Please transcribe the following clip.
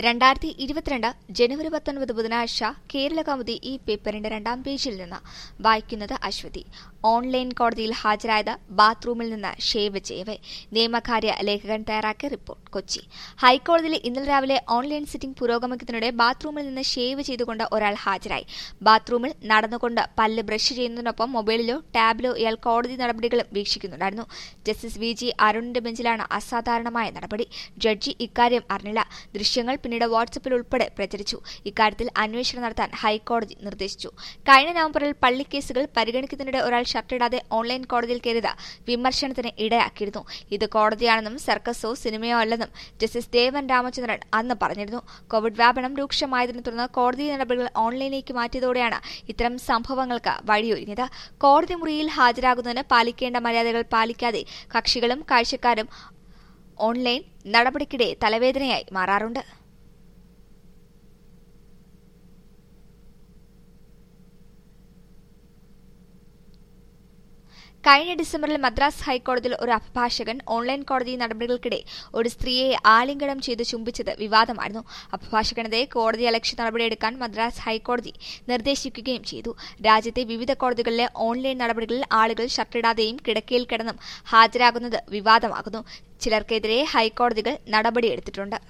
രണ്ടായിരത്തി ഇരുപത്തിരണ്ട് ജനുവരി പത്തൊൻപത് ബുധനാഴ്ച കേരള കൗമുദി ഈ പേപ്പറിന്റെ രണ്ടാം പേജിൽ നിന്ന് വായിക്കുന്നത് അശ്വതി ഓൺലൈൻ കോടതിയിൽ ഹാജരായത് ബാത്റൂമിൽ നിന്ന് ഷേവ് ചെയ്യവേ നിയമകാര്യ ലേഖകൻ തയ്യാറാക്കിയ റിപ്പോർട്ട് കൊച്ചി ഹൈക്കോടതിയിൽ ഇന്നലെ രാവിലെ ഓൺലൈൻ സിറ്റിംഗ് പുരോഗമിക്കുന്നതിനിടെ ബാത്റൂമിൽ നിന്ന് ഷേവ് ചെയ്തുകൊണ്ട് ഒരാൾ ഹാജരായി ബാത്റൂമിൽ നടന്നുകൊണ്ട് പല്ല് ബ്രഷ് ചെയ്യുന്നതിനൊപ്പം മൊബൈലിലോ ടാബിലോ ഇയാൾ കോടതി നടപടികളും വീക്ഷിക്കുന്നുണ്ടായിരുന്നു ജസ്റ്റിസ് വി ജി അരുണിന്റെ ബെഞ്ചിലാണ് അസാധാരണമായ നടപടി ജഡ്ജി ഇക്കാര്യം അറിഞ്ഞില്ല ദൃശ്യങ്ങൾ പിന്നീട് വാട്സപ്പിൽ ഉൾപ്പെടെ പ്രചരിച്ചു ഇക്കാര്യത്തിൽ അന്വേഷണം നടത്താൻ ഹൈക്കോടതി നിർദ്ദേശിച്ചു കഴിഞ്ഞ നവംബറിൽ പള്ളിക്കേസുകൾ പരിഗണിക്കുന്നതിനിടെ ഒരാൾ ഷർട്ടിടാതെ ഓൺലൈൻ കോടതിയിൽ കയറിയത് വിമർശനത്തിന് ഇടയാക്കിയിരുന്നു ഇത് കോടതിയാണെന്നും സർക്കസോ സിനിമയോ അല്ലെന്നും ജസ്റ്റിസ് ദേവൻ രാമചന്ദ്രൻ അന്ന് പറഞ്ഞിരുന്നു കോവിഡ് വ്യാപനം രൂക്ഷമായതിനെ തുടർന്ന് കോടതി നടപടികൾ ഓൺലൈനിലേക്ക് മാറ്റിയതോടെയാണ് ഇത്തരം സംഭവങ്ങൾക്ക് വഴിയൊരുങ്ങിയത് കോടതി മുറിയിൽ ഹാജരാകുന്നതിന് പാലിക്കേണ്ട മര്യാദകൾ പാലിക്കാതെ കക്ഷികളും കാഴ്ചക്കാരും ഓൺലൈൻ നടപടിക്കിടെ തലവേദനയായി മാറാറുണ്ട് കഴിഞ്ഞ ഡിസംബറിൽ മദ്രാസ് ഹൈക്കോടതിയിൽ ഒരു അഭിഭാഷകൻ ഓൺലൈൻ കോടതി നടപടികൾക്കിടെ ഒരു സ്ത്രീയെ ആലിംഗനം ചെയ്ത് ചുംബിച്ചത് വിവാദമായിരുന്നു അഭിഭാഷകനെതിരെ കോടതി അലക്ഷ്യ നടപടിയെടുക്കാൻ മദ്രാസ് ഹൈക്കോടതി നിർദ്ദേശിക്കുകയും ചെയ്തു രാജ്യത്തെ വിവിധ കോടതികളിലെ ഓൺലൈൻ നടപടികളിൽ ആളുകൾ ഷർട്ടിടാതെയും കിടക്കയിൽ കിടന്നും ഹാജരാകുന്നത് വിവാദമാകുന്നു ചിലർക്കെതിരെ ഹൈക്കോടതികൾ നടപടിയെടുത്തിട്ടുണ്ട്